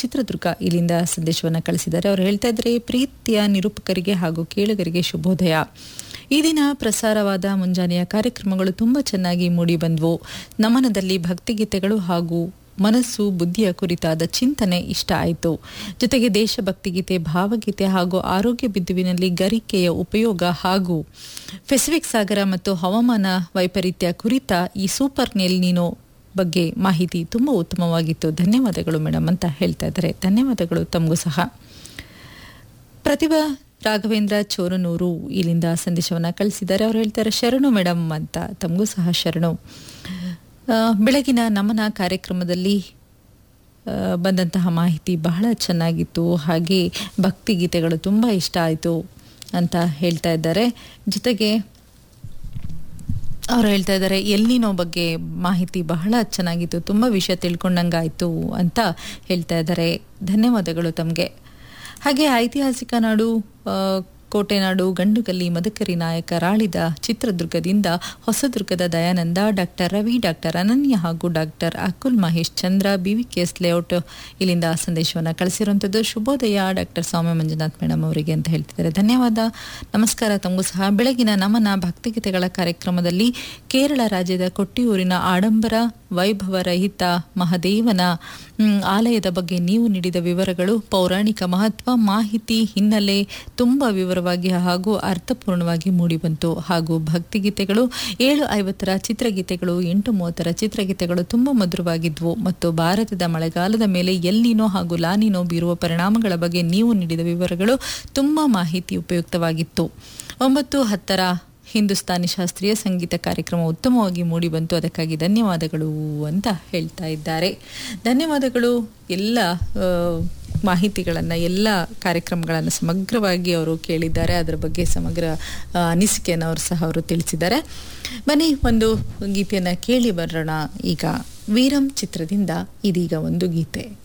ಚಿತ್ರದುರ್ಗ ಇಲ್ಲಿಂದ ಸಂದೇಶವನ್ನು ಕಳಿಸಿದ್ದಾರೆ ಅವರು ಹೇಳ್ತಾ ಇದ್ದಾರೆ ಪ್ರೀತಿಯ ನಿರೂಪಕರಿಗೆ ಹಾಗೂ ಕೇಳುಗರಿಗೆ ಶುಭೋದಯ ಈ ದಿನ ಪ್ರಸಾರವಾದ ಮುಂಜಾನೆಯ ಕಾರ್ಯಕ್ರಮಗಳು ತುಂಬ ಚೆನ್ನಾಗಿ ಮೂಡಿ ಬಂದವು ನಮನದಲ್ಲಿ ಭಕ್ತಿಗೀತೆಗಳು ಹಾಗೂ ಮನಸ್ಸು ಬುದ್ಧಿಯ ಕುರಿತಾದ ಚಿಂತನೆ ಇಷ್ಟ ಆಯಿತು ಜೊತೆಗೆ ದೇಶಭಕ್ತಿ ಗೀತೆ ಭಾವಗೀತೆ ಹಾಗೂ ಆರೋಗ್ಯ ಬಿಂದುವಿನಲ್ಲಿ ಗರಿಕೆಯ ಉಪಯೋಗ ಹಾಗೂ ಪೆಸಿಫಿಕ್ ಸಾಗರ ಮತ್ತು ಹವಾಮಾನ ವೈಪರೀತ್ಯ ಕುರಿತ ಈ ಸೂಪರ್ ನೆಲ್ ನೀನೋ ಬಗ್ಗೆ ಮಾಹಿತಿ ತುಂಬ ಉತ್ತಮವಾಗಿತ್ತು ಧನ್ಯವಾದಗಳು ಮೇಡಮ್ ಅಂತ ಹೇಳ್ತಾ ಇದ್ದಾರೆ ಧನ್ಯವಾದಗಳು ತಮಗೂ ಸಹ ಪ್ರತಿಭಾ ರಾಘವೇಂದ್ರ ಚೋರನೂರು ಇಲ್ಲಿಂದ ಸಂದೇಶವನ್ನು ಕಳಿಸಿದ್ದಾರೆ ಅವರು ಹೇಳ್ತಾರೆ ಶರಣು ಮೇಡಮ್ ಅಂತ ತಮಗೂ ಸಹ ಶರಣು ಆ, ಬೆಳಗಿನ ನಮನ ಕಾರ್ಯಕ್ರಮದಲ್ಲಿ ಆ, ಬಂದಂತಹ ಮಾಹಿತಿ ಬಹಳ ಚೆನ್ನಾಗಿತ್ತು ಹಾಗೆ ಭಕ್ತಿ ಗೀತೆಗಳು ತುಂಬ ಇಷ್ಟ ಆಯಿತು ಅಂತ ಹೇಳ್ತಾ ಇದ್ದಾರೆ ಜೊತೆಗೆ ಅವ್ರು ಹೇಳ್ತಾ ಇದ್ದಾರೆ ಎಲ್ಲಿನೋ ಬಗ್ಗೆ ಮಾಹಿತಿ ಬಹಳ ಚೆನ್ನಾಗಿತ್ತು ತುಂಬ ವಿಷಯ ತಿಳ್ಕೊಂಡಂಗಾಯ್ತು ಅಂತ ಹೇಳ್ತಾ ಇದ್ದಾರೆ ಧನ್ಯವಾದಗಳು ತಮಗೆ ಹಾಗೆ ಐತಿಹಾಸಿಕ ನಾಡು ಆ, ಕೋಟೆನಾಡು ಗಂಡುಗಲ್ಲಿ ಮದಕರಿ ನಾಯಕ ರಾಳಿದ ಚಿತ್ರದುರ್ಗದಿಂದ ಹೊಸದುರ್ಗದ ದಯಾನಂದ ಡಾಕ್ಟರ್ ರವಿ ಡಾಕ್ಟರ್ ಅನನ್ಯ ಹಾಗೂ doctor Akul Mahesh Chandra B V K S layout ಇಲ್ಲಿಂದ ಸಂದೇಶವನ್ನು ಕಳಿಸಿರುವಂಥದ್ದು ಶುಭೋದಯ ಡಾಕ್ಟರ್ ಸೌಮ್ಯ ಮಂಜುನಾಥ್ ಮೇಡಮ್ ಅವರಿಗೆ ಅಂತ ಹೇಳ್ತಿದ್ದಾರೆ ಧನ್ಯವಾದ ನಮಸ್ಕಾರ ತಮಗೂ ಸಹ ಬೆಳಗಿನ ನಮನ ಭಕ್ತಿಗೀತೆಗಳ ಕಾರ್ಯಕ್ರಮದಲ್ಲಿ ಕೇರಳ ರಾಜ್ಯದ ಕೊಟ್ಟಿಯೂರಿನ ಆಡಂಬರ ವೈಭವರಹಿತ ಮಹದೇವನ ಮ್, ಆಲಯದ ಬಗ್ಗೆ ನೀವು ನೀಡಿದ ವಿವರಗಳು ಪೌರಾಣಿಕ ಮಹತ್ವ ಮಾಹಿತಿ ಹಿನ್ನೆಲೆ ತುಂಬ ವಿವರವಾಗಿ ಹಾಗೂ ಅರ್ಥಪೂರ್ಣವಾಗಿ ಮೂಡಿಬಂತು ಹಾಗೂ ಭಕ್ತಿಗೀತೆಗಳು ಏಳು ಐವತ್ತರ ಚಿತ್ರಗೀತೆಗಳು ಎಂಟು ಮೂವತ್ತರ ಚಿತ್ರಗೀತೆಗಳು ತುಂಬ ಮಧುರವಾಗಿದ್ವು ಮತ್ತು ಭಾರತದ ಮಳೆಗಾಲದ ಮೇಲೆ ಎಲ್ಲಿನೋ ಹಾಗೂ ಲಾನಿನೋ ಬೀರುವ ಪರಿಣಾಮಗಳ ಬಗ್ಗೆ ನೀವು ನೀಡಿದ ವಿವರಗಳು ತುಂಬ ಮಾಹಿತಿ ಉಪಯುಕ್ತವಾಗಿತ್ತು ಒಂಬತ್ತು ಹತ್ತರ ಹಿಂದೂಸ್ತಾನಿ ಶಾಸ್ತ್ರೀಯ ಸಂಗೀತ ಕಾರ್ಯಕ್ರಮ ಉತ್ತಮವಾಗಿ ಮೂಡಿಬಂತು ಅದಕ್ಕಾಗಿ ಧನ್ಯವಾದಗಳು ಅಂತ ಹೇಳ್ತಾ ಇದ್ದಾರೆ ಧನ್ಯವಾದಗಳು ಎಲ್ಲ ಆ, ಮಾಹಿತಿಗಳನ್ನು ಎಲ್ಲ ಕಾರ್ಯಕ್ರಮಗಳನ್ನು ಸಮಗ್ರವಾಗಿ ಅವರು ಕೇಳಿದ್ದಾರೆ ಅದರ ಬಗ್ಗೆ ಸಮಗ್ರ ಆ, ಅನಿಸಿಕೆಯನ್ನು ಅವರು ಸಹ ಅವರು ತಿಳಿಸಿದ್ದಾರೆ ಬನ್ನಿ ಒಂದು ಗೀತೆಯನ್ನು ಕೇಳಿ ಬರೋಣ ಈಗ ವೀರಂ ಚಿತ್ರದಿಂದ ಇದೀಗ ಒಂದು ಗೀತೆ